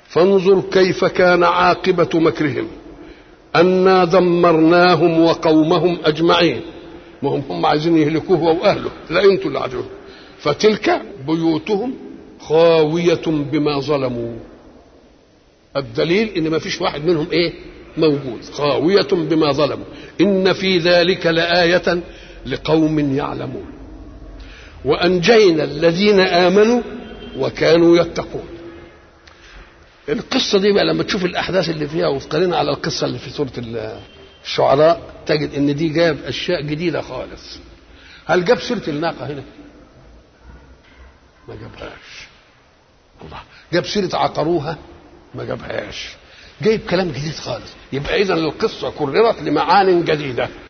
فانظر كيف كان عاقبة مكرهم أنا دمرناهم وقومهم أجمعين ما هم هم عايزين يهلكوه وأهله لا أنتوا اللي عايزين فتلك بيوتهم خاوية بما ظلموا الدليل ان ما فيش واحد منهم ايه موجود خاوية بما ظلموا ان في ذلك لآية لقوم يعلمون وأنجينا الذين آمنوا وكانوا يتقون القصة دي بقى لما تشوف الأحداث اللي فيها وتقارنها على القصة اللي في سورة الشعراء تجد إن دي جاب أشياء جديدة خالص هل جاب سيرة الناقة هنا؟ ما جابهاش الله جاب سيرة عقروها ما جابهاش جايب كلام جديد خالص يبقى إذا القصة كررت لمعان جديدة